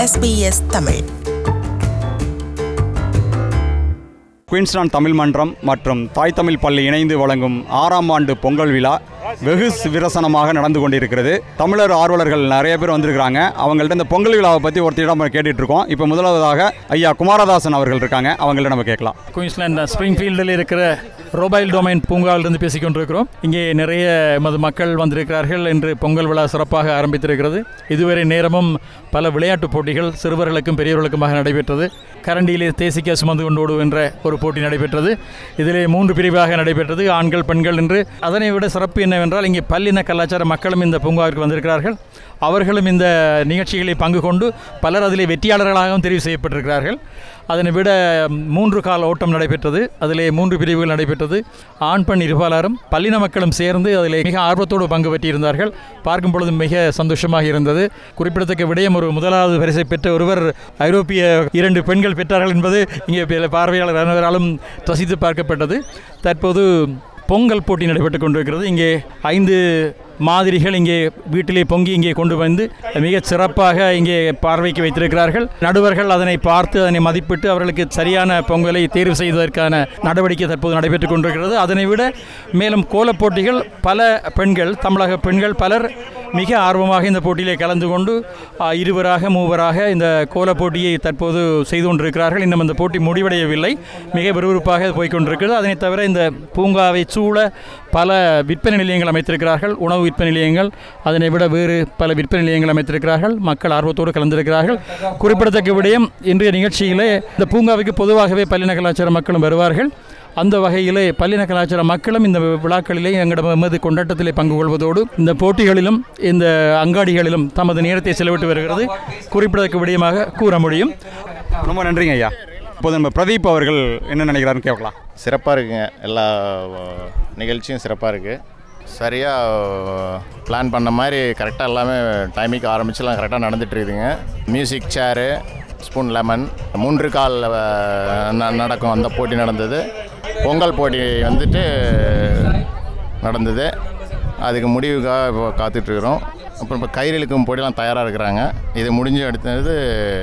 SBS Tamil Queensland Tamil மன்றம் மற்றும் தாய் தமிழ் பள்ளி இணைந்து வழங்கும் ஆறாம் ஆண்டு பொங்கல் விழா வெகு விரசனமாக நடந்து கொண்டிருக்கிறது தமிழர் ஆர்வலர்கள் நிறைய பேர் வந்திருக்கிறாங்க அவங்கள்ட்ட இந்த பொங்கல் விழாவை பற்றி ஒருத்தரிடம் நம்ம கேட்டுட்டு இருக்கோம் இப்போ முதலாவதாக ஐயா குமாரதாசன் அவர்கள் இருக்காங்க அவங்கள்ட்ட நம்ம கேட்கலாம் குயின்ஸ்லாந்து ஸ்ப்ரிங்ஃபீல்டில் இருக்கிற ரோபைல் டொமைன் பூங்காவிலிருந்து பேசிக் கொண்டிருக்கிறோம் இங்கே நிறைய மது மக்கள் வந்திருக்கிறார்கள் என்று பொங்கல் விழா சிறப்பாக ஆரம்பித்திருக்கிறது இதுவரை நேரமும் பல விளையாட்டுப் போட்டிகள் சிறுவர்களுக்கும் பெரியவர்களுக்குமாக நடைபெற்றது கரண்டியிலே தேசிக்க சுமந்து கொண்டோடு என்ற ஒரு போட்டி நடைபெற்றது இதிலே மூன்று பிரிவாக நடைபெற்றது ஆண்கள் பெண்கள் என்று அதனை விட சிறப்பு என்னவென்றால் இங்கே பல்லின கலாச்சார மக்களும் இந்த பூங்காவிற்கு வந்திருக்கிறார்கள் அவர்களும் இந்த நிகழ்ச்சிகளில் பங்கு கொண்டு பலர் அதிலே வெற்றியாளர்களாகவும் தெரிவு செய்யப்பட்டிருக்கிறார்கள் அதனை விட மூன்று கால ஓட்டம் நடைபெற்றது அதிலே மூன்று பிரிவுகள் நடைபெற்றது ஆண் பெண் இருபாலாரும் பல்லின மக்களும் சேர்ந்து அதிலே மிக ஆர்வத்தோடு பங்கு பெற்றிருந்தார்கள் பார்க்கும் பொழுது மிக சந்தோஷமாக இருந்தது குறிப்பிடத்தக்க விடயம் ஒரு முதலாவது பரிசை பெற்ற ஒருவர் ஐரோப்பிய இரண்டு பெண்கள் பெற்றார்கள் என்பது இங்கே பல பார்வையாளர் அனைவராலும் ரசித்து பார்க்கப்பட்டது தற்போது பொங்கல் போட்டி நடைபெற்று கொண்டிருக்கிறது இங்கே ஐந்து மாதிரிகள் இங்கே வீட்டிலே பொங்கி இங்கே கொண்டு வந்து மிகச் சிறப்பாக இங்கே பார்வைக்கு வைத்திருக்கிறார்கள் நடுவர்கள் அதனை பார்த்து அதனை மதிப்பிட்டு அவர்களுக்கு சரியான பொங்கலை தேர்வு செய்வதற்கான நடவடிக்கை தற்போது நடைபெற்றுக் கொண்டிருக்கிறது அதனை விட மேலும் கோலப் போட்டிகள் பல பெண்கள் தமிழக பெண்கள் பலர் மிக ஆர்வமாக இந்த போட்டியிலே கலந்து கொண்டு ஆ, இருவராக மூவராக இந்த கோலப் போட்டியை தற்போது செய்து கொண்டிருக்கிறார்கள் இன்னும் இந்த போட்டி முடிவடையவில்லை மிக விறுவிறுப்பாக போய்க் கொண்டிருக்கிறது அதனைத் தவிர இந்த பூங்காவை சூழ பல விற்பனை நிலையங்கள் அமைத்திருக்கிறார்கள் உணவு விற்பனை நிலையங்கள் அதனை விட வேறு பல விற்பனை நிலையங்கள் அமைத்திருக்கிறார்கள் மக்கள் ஆர்வத்தோடு கலந்திருக்கிறார்கள் குறிப்பிடத்தக்க விடயம் இன்றைய நிகழ்ச்சியிலே இந்த பூங்காவுக்கு பொதுவாகவே பல்லின கலாச்சார மக்களும் வருவார்கள் அந்த வகையிலே பல்லின கலாச்சார மக்களும் இந்த விழாக்களிலே எங்களிடம் எமது கொண்டாட்டத்திலே பங்கு கொள்வதோடு இந்த போட்டிகளிலும் இந்த அங்காடிகளிலும் தமது நேரத்தை செலவிட்டு வருகிறது குறிப்பிடத்தக்க விடயமாக கூற முடியும் ரொம்ப நன்றிங்க ஐயா இப்போது நம்ம பிரதீப் அவர்கள் என்ன நினைக்கிறாருன்னு கேட்கலாம் சிறப்பாக இருக்குங்க எல்லா அஹ், நிகழ்ச்சியும் சிறப்பாக இருக்குது சரியாக பிளான் பண்ண மாதிரி கரெக்டாக எல்லாமே டைமிங்க்கு ஆரம்பிச்சுலாம் கரெக்டாக நடந்துட்டு இருக்குதுங்க மியூசிக் சேரு ஸ்பூன் லெமன் மூன்று கால் அஹ், ந- நடக்கும் அந்த போட்டி நடந்தது பொங்கல் போட்டி வந்துட்டு நடந்தது அதுக்கு முடிவுக்காக இப்போ காத்துட்ருக்குறோம் அப்புறம் இப்போ கயிறு இழுக்கும் போட்டிலாம் தயாராக இருக்கிறாங்க இது முடிஞ்சு அடுத்தது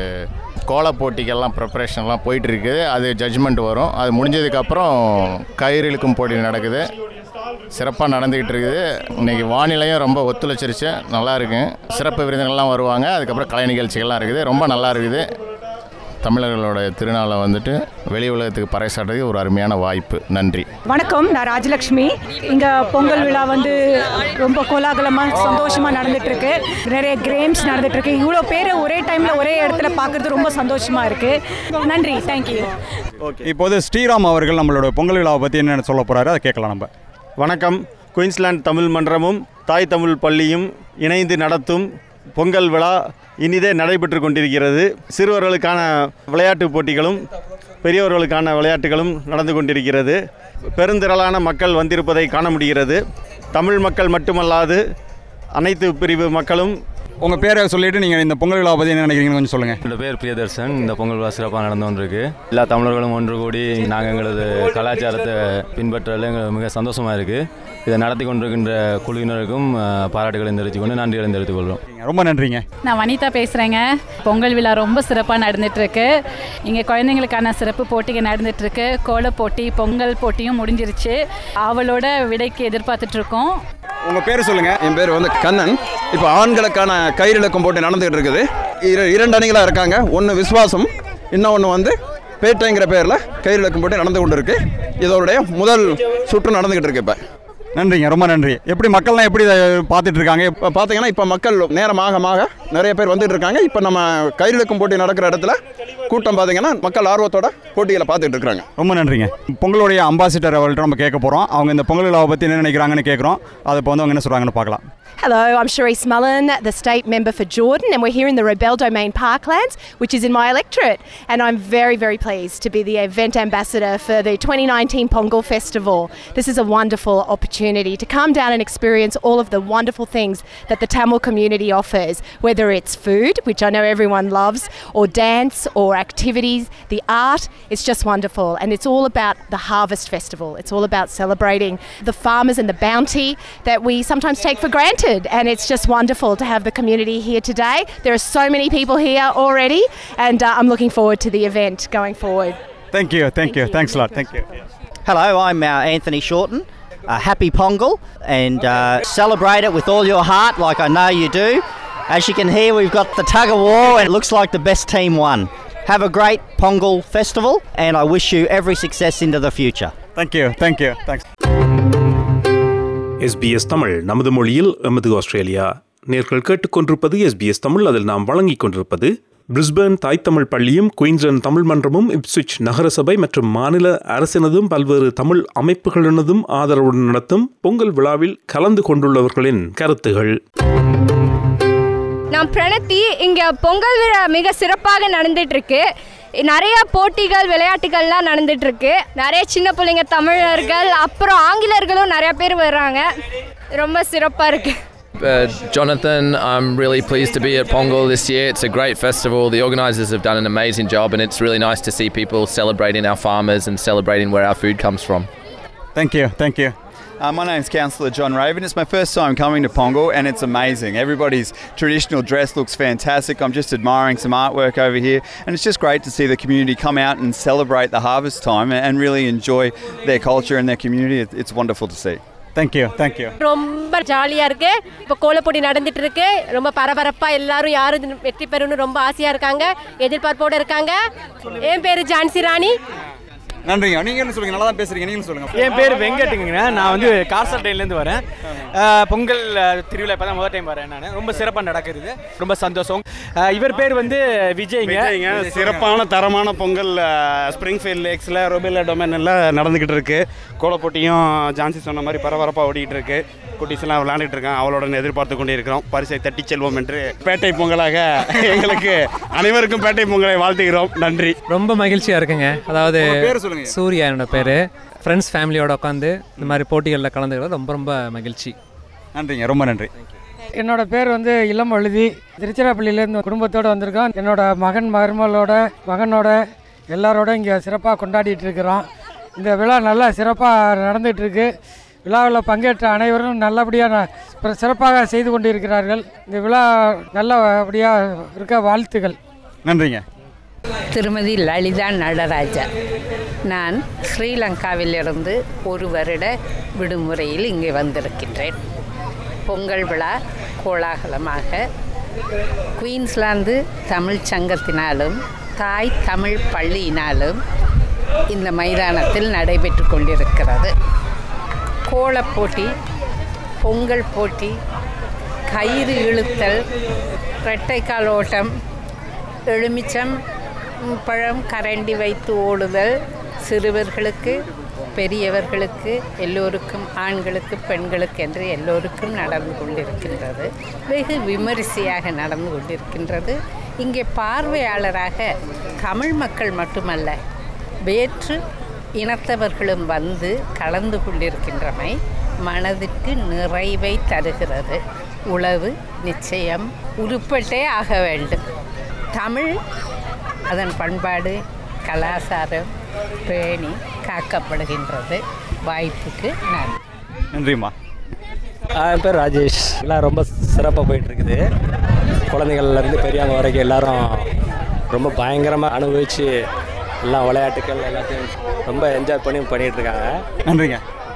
கோல போட்டிக்கெல்லாம் ப்ரிப்பரேஷன்லாம் போயிட்டுருக்கு அது ஜட்ஜ்மெண்ட் வரும் அது முடிஞ்சதுக்கப்புறம் கயிறு இழுக்கும் போட்டி நடக்குது சிறப்பாக நடந்துக்கிட்டு இருக்குது இன்றைக்கி வானிலையும் ரொம்ப ஒத்துழைச்சிருச்சு நல்லா இருக்கு சிறப்பு விருந்தினர்கள்லாம் வருவாங்க அதுக்கப்புறம் கலை நிகழ்ச்சிகள்லாம் இருக்குது ரொம்ப நல்லா இருக்குது தமிழர்களோட திருநாளை வந்துட்டு வெளி உலகத்துக்கு பறைசாட்டுறதுக்கு ஒரு அருமையான வாய்ப்பு நன்றி வணக்கம் நான் ராஜலக்ஷ்மி இங்கே பொங்கல் விழா வந்து ரொம்ப கோலாகலமாக சந்தோஷமாக நடந்துட்டுருக்கு நிறைய கேம்ஸ் நடந்துட்டுருக்கு இவ்வளோ பேர் ஒரே டைமில் ஒரே இடத்துல பார்க்குறது ரொம்ப சந்தோஷமாக இருக்குது நன்றி தேங்க்யூ இப்போது ஸ்ரீராம் அவர்கள் நம்மளோட பொங்கல் விழாவை பற்றி என்ன சொல்ல போகிறாரு அதை கேட்கலாம் நம்ம வணக்கம் குயின்ஸ்லாந்து தமிழ் மன்றமும் தாய் தமிழ் பள்ளியும் இணைந்து நடத்தும் பொங்கல் விழா இனிதே நடைபெற்று கொண்டிருக்கிறது சிறுவர்களுக்கான விளையாட்டுப் போட்டிகளும் பெரியவர்களுக்கான விளையாட்டுகளும் நடந்து கொண்டிருக்கிறது பெருந்திரளான மக்கள் வந்திருப்பதை காண முடிகிறது தமிழ் மக்கள் மட்டுமல்லாது அனைத்து பிரிவு மக்களும் உங்கள் பேரை சொல்லிவிட்டு நீங்கள் இந்த பொங்கல் விழாவை பற்றி என்ன நினைக்கிறீங்கன்னு கொஞ்சம் சொல்லுங்கள் என்னோட பேர் பிரியதர்சன் இந்த பொங்கல் விழா சிறப்பாக நடந்து கொண்டிருக்கு எல்லா தமிழர்களும் ஒன்று கூடி நாங்கள் எங்களது கலாச்சாரத்தை பின்பற்றல எங்களுக்கு மிக சந்தோஷமாக இருக்குது இதை நடத்தி கொண்டிருக்கின்ற குழுவினருக்கும் அஹ், பாராட்டுகளை தெரிவித்துக் கொண்டு நன்றிகளை தெரிவித்துக் கொள்கிறோம் ரொம்ப நன்றிங்க நான் வனிதா பேசுகிறேங்க பொங்கல் விழா ரொம்ப சிறப்பாக நடந்துட்டுருக்கு இங்கே குழந்தைங்களுக்கான சிறப்பு போட்டிகள் நடந்துட்டுருக்கு கோலப் போட்டி பொங்கல் போட்டியும் முடிஞ்சிருச்சு அவளோட விடைக்கு எதிர்பார்த்துட்ருக்கோம் உங்கள் பேர் சொல்லுங்கள் என் பேர் வந்து கண்ணன் இப்போ ஆண்களுக்கான கயிறிழக்கம் போட்டி நடந்துகிட்டு இருக்குது இர இரண்டு அணிகளாக இருக்காங்க ஒன்று விஸ்வாசம் இன்னொன்று வந்து பேட்டைங்கிற பேரில் கயிறிழக்கம் போட்டி நடந்து கொண்டு இருக்கு இதோடைய முதல் சுற்று நடந்துகிட்டு இருக்கு இப்போ நன்றிங்க ரொம்ப நன்றி எப்படி மக்கள்லாம் எப்படி இதை பார்த்துட்டு இருக்காங்க இப்போ பார்த்தீங்கன்னா இப்போ மக்கள் நேரமாக நிறைய பேர் வந்துட்டு இருக்காங்க இப்போ நம்ம கயிறிழக்கும் போட்டி நடக்கிற இடத்துல கூட்டம் பார்த்தீங்கன்னா மக்கள் ஆர்வத்தோட போட்டிகளை பார்த்துட்டு இருக்காங்க ரொம்ப நன்றிங்க பொங்கலுடைய அம்பாசிடர் அவர்கள்ட்ட நம்ம கேட்க போகிறோம் அவங்க இந்த பொங்கல் விழாவை பற்றி என்ன நினைக்கிறாங்கன்னு கேட்குறோம் அதை இப்போ வந்து அவங்க என்ன சொல்கிறாங்கன்னு பார்க்கலாம் Hello, I'm Cherise Mullen, the state member for Jordan, and we're here in the Rebel Domain Parklands, which is in my electorate. And I'm very, very pleased to be the event ambassador for the 2019 Pongal Festival. This is a wonderful opportunity to come down and experience all of the wonderful things that the Tamil community offers, whether it's food, which I know everyone loves, or dance, or activities, the art. It's just wonderful. And it's all about the Harvest Festival. It's all about celebrating the farmers and the bounty that we sometimes take for granted. represented. And it's just wonderful to have the community here today. There are so many people here already, and uh, I'm looking forward to the event going forward. Thank you thank you thanks lot thank you Hello, I'm uh, Anthony Shorten. Uh, happy Pongal and uh, celebrate it with all your heart, like I know you do. As you can hear, we've got the tug of war, and it looks like the best team won. Have a great Pongal festival, and I wish you every success into the future. Thank you thank you thanks SBS Tamil நமது மொழியில் எமது Australia நேர்கள் கேட்டுக்கொண்டிருப்பது SBS Tamil அதில் நாம் வழங்கிக் கொண்டிருப்பது Brisbane தாய் தமிழ் பள்ளியும் குயின்ஸ்லாந்து தமிழ் மன்றமும் இப்ஸ்விச் நகரசபை மற்றும் மாநில அரசினதும் பல்வேறு தமிழ் அமைப்புகளினதும் ஆதரவுடன் நடத்தும் பொங்கல் விழாவில் கலந்து கொண்டுள்ளவர்களின் கருத்துகள் நான் பிரணத்தி இங்கே பொங்கல் விழா மிக சிறப்பாக நடந்துட்டு இருக்கு நிறைய போட்டிகள் விளையாட்டுகள்லாம் நடந்துட்டு இருக்கு நிறைய சின்ன பிள்ளைங்க தமிழர்கள் அப்புறம் ஆங்கிலர்களும் நிறைய பேர் வர்றாங்க ரொம்ப சிறப்பாக இருக்கு Uh, Jonathan, I'm really pleased to be at Pongal this year. It's a great festival. The organisers have done an amazing job, and it's really nice to see people celebrating our farmers and celebrating where our food comes from. Thank you thank you Uh, my name's Councillor John Raven. It's my first time coming to Pongal and it's amazing. Everybody's traditional dress looks fantastic. I'm just admiring some artwork over here and it's just great to see the community come out and celebrate the harvest time and really enjoy their culture and their community. It- It's wonderful to see. Thank you thank you ரொம்ப ஜாலியாக இருக்கு இப்போ கோலப்பொடி நடந்துட்டு இருக்கு ரொம்ப பரபரப்பாக எல்லாரும் யார் இது வெற்றி பெறணும்னு ரொம்ப ஆசையாக இருக்காங்க எதிர்பார்ப்போடு இருக்காங்க என் பேர் ஜான்சி ராணி நன்றிங்க நீங்கள் என்ன சொல்லுங்க நல்லா தான் பேசுறீங்க நீங்களும் சொல்லுங்க என் பேர் வெங்கட்டுங்க நான் வந்து கார்சல்டைன்லேருந்து வரேன் அஹ், பொங்கல் அஹ், திருவிழா இப்போ தான் முதல் டைம் வரேன் நான் ரொம்ப சிறப்பாக நடக்குது ரொம்ப சந்தோஷம் அஹ், இவர் பேர் வந்து விஜய்ங்க விஜய்ங்க சிறப்பான தரமான பொங்கல் ஸ்ப்ரிங் ஃபீல்ட் லேக்ஸில் ரொபேலா டொமைன் எல்லாம் நடந்துக்கிட்டு இருக்கு கோலப்போட்டியும் ஜான்சி சொன்ன மாதிரி பரபரப்பாக ஓடிட்டு இருக்கு குட்டீஸ்லாம் விளையாண்டுட்டு இருக்கான் அவளோட எதிர்பார்த்து கொண்டு இருக்கிறோம் பரிசை தட்டி செல்வோம் என்று பேட்டை பொங்கலாக எங்களுக்கு அனைவருக்கும் பேட்டை பொங்கலை வாழ்த்துகிறோம் நன்றி ரொம்ப மகிழ்ச்சியாக இருக்குங்க அதாவது உங்க பேர் சொல்லுங்க. சூர்யா என்னோட பேர் ஃப்ரெண்ட்ஸ் ஃபேமிலியோட உட்காந்து இந்த மாதிரி போட்டிகளில் கலந்துக்கிறது ரொம்ப ரொம்ப மகிழ்ச்சி நன்றிங்க ரொம்ப நன்றி என்னோட பேர் வந்து இளம் வழுதி திருச்சிராப்பள்ளியிலேருந்து குடும்பத்தோடு வந்திருக்கோம் என்னோட மகன் மருமகளோட மகனோட எல்லாரோட இங்கே சிறப்பாக கொண்டாடிட்டு இருக்கிறோம் இந்த விழா நல்லா சிறப்பாக நடந்துட்டு இருக்கு விழாவில் பங்கேற்ற அனைவரும் நல்லபடியாக ந- பிற- சிறப்பாக செய்து கொண்டிருக்கிறார்கள் இந்த விழா நல்லபடியாக இருக்க வாழ்த்துகள் நன்றிங்க திருமதி லலிதா நடராஜா நான் ஸ்ரீலங்காவிலிருந்து ஒரு வருட விடுமுறையில் இங்கே வந்திருக்கின்றேன் பொங்கல் விழா கோலாகலமாக குயின்ஸ்லாந்து தமிழ் சங்கத்தினாலும் தாய் தமிழ் பள்ளியினாலும் இந்த மைதானத்தில் நடைபெற்று கொண்டிருக்கிறது கோலப் போட்டி பொங்கல் போட்டி கயிறு இழுத்தல் இரட்டைக்கால் ஓட்டம் எலுமிச்சம் ம், பழம் கரண்டி வைத்து ஓடுதல் சிறுவர்களுக்கு பெரியவர்களுக்கு எல்லோருக்கும் ஆண்களுக்கு பெண்களுக்கு என்று எல்லோருக்கும் நடந்து கொண்டிருக்கின்றது வெகு விமரிசையாக நடந்து கொண்டிருக்கின்றது இங்கே பார்வையாளராக தமிழ் மக்கள் மட்டுமல்ல வேற்று இனத்தவர்களும் வந்து கலந்து கொண்டிருக்கின்றமை மனதிற்கு நிறைவை தருகிறது உளவு நிச்சயம் உருப்பட்டே ஆக வேண்டும் தமிழ் அதன் பண்பாடு கலாச்சாரம் பேணி காக்கப்படுகின்றது வாய்ப்புக்கு நன்றி நன்றிம்மா என் பேர் ராஜேஷ் எல்லாம் ரொம்ப சிறப்பாக போயிட்டுருக்குது குழந்தைகள்லேருந்து பெரியவங்க வரைக்கும் எல்லாரும் ரொம்ப பயங்கரமாக அனுபவித்து எல்லா விளையாட்டுகள் எல்லாத்தையும் ரொம்ப என்ஜாய் பண்ணி பண்ணிகிட்டு இருக்காங்க நன்றிங்க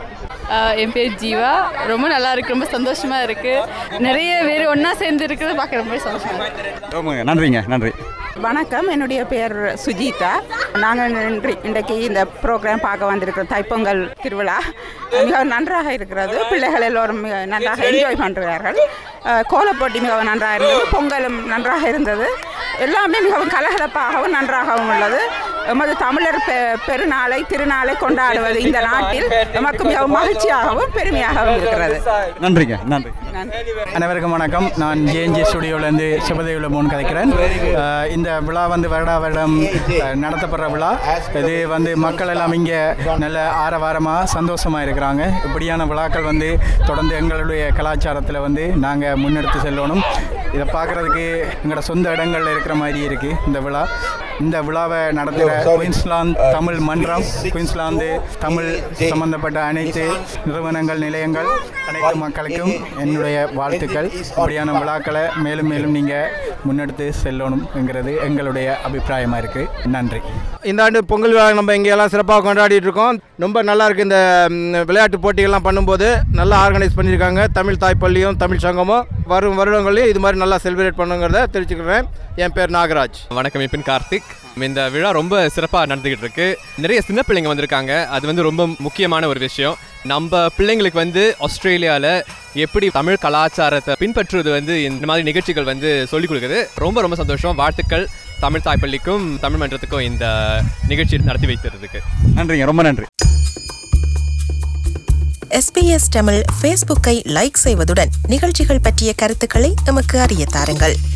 என் பேர் ஜீவா ரொம்ப நல்லா இருக்கு ரொம்ப சந்தோஷமா இருக்கு நிறைய பேர் ஒன்றா சேர்ந்து இருக்கிறது பார்க்க ரொம்ப சந்தோஷமா இருக்கு ரொம்ப நன்றிங்க நன்றி வணக்கம் என்னுடைய பேர் சுஜிதா நாங்கள் இன்று இன்றைக்கு இந்த ப்ரோக்ராம் பார்க்க வந்திருக்கிறோம் தைப்பொங்கல் திருவிழா மிக நன்றாக இருக்கிறது பிள்ளைகள் எல்லோரும் மிக நன்றாக என்ஜாய் பண்ணுகிறார்கள் அஹ், கோலப்போட்டி மிகவும் நன்றாக இருந்தது பொங்கலும் நன்றாக இருந்தது எல்லாமே மிகவும் கலகலப்பாகவும் நன்றாகவும் உள்ளது எமது தமிழர் பெ பெருநாளை திருநாளை கொண்டாடுவது இந்த நாட்டில் நமக்கு மிகவும் மகிழ்ச்சியாகவும் பெருமையாகவும் இருக்கிறது நன்றிங்க நன்றி அனைவருக்கும் வணக்கம் நான் ஜேஎன்ஜி ஸ்டுடியோவிலேருந்து சிவதேவில மோன் கதைக்கிறேன் அஹ் இந்த விழா வந்து வருடா வருடம் அஹ், நடத்தப்படுற விழா இது வந்து மக்கள் எல்லாம் இங்கே நல்ல ஆரவாரமாக சந்தோஷமாக இருக்கிறாங்க இப்படியான விழாக்கள் வந்து தொடர்ந்து எங்களுடைய கலாச்சாரத்தில் வந்து நாங்கள் முன்னெடுத்து செல்லணும் இதை பார்க்குறதுக்கு எங்களோட சொந்த இடங்களில் இருக்கிற மாதிரி இருக்குது இந்த விழா இந்த விழாவை நடத்துகிற குயின்ஸ்லாந்து தமிழ் மன்றம் குயின்ஸ்லாந்து தமிழ் சம்பந்தப்பட்ட அனைத்து நிறுவனங்கள் நிலையங்கள் அனைத்து மக்களுக்கும் என்னுடைய எங்களுடைய வாழ்த்துக்கள் இப்படியான விழாக்களை மேலும் மேலும் நீங்கள் முன்னெடுத்து செல்லணுங்கிறது எங்களுடைய அபிப்பிராயமாக இருக்குது நன்றி இந்த ஆண்டு பொங்கல் விழா நம்ம இங்கே எல்லாம் சிறப்பாக கொண்டாடிட்டு இருக்கோம் ரொம்ப நல்லா இருக்கு இந்த ம், விளையாட்டு போட்டிகள்லாம் பண்ணும்போது நல்லா ஆர்கனைஸ் பண்ணியிருக்காங்க தமிழ் தாய்ப்பள்ளியும் தமிழ் சங்கமும் வரும் வருடங்களையும் இது மாதிரி நல்லா செலிப்ரேட் பண்ணுங்கிறத தெரிஞ்சுக்கிறேன் என் பேர் நாகராஜ் வணக்கம் என் பேர் கார்த்திக் இந்த விழா ரொம்ப சிறப்பாக நடந்துக்கிட்டு இருக்கு நிறைய சின்ன பிள்ளைங்க வந்திருக்காங்க அது வந்து ரொம்ப முக்கியமான ஒரு விஷயம் நம்ம பிள்ளைங்களுக்கு வந்து ஆஸ்திரேலியாவில் எப்படி தமிழ் கலாச்சாரத்தை பின்பற்றுவது வந்து இந்த மாதிரி நிகழ்ச்சிகள் வந்து சொல்லிக் கொடுக்குது ரொம்ப ரொம்ப சந்தோஷம் வாழ்த்துக்கள் தமிழ் தாய்ப்பள்ளிக்கும் தமிழ் மன்றத்துக்கும் இந்த நிகழ்ச்சி நடத்தி வைத்ததுக்கு நன்றிங்க ரொம்ப நன்றி எஸ்பிஎஸ் தமிழ் ஃபேஸ்புக்கை லைக் செய்வதுடன் நிகழ்ச்சிகள் பற்றிய கருத்துக்களை எமக்கு அறிய தாருங்கள்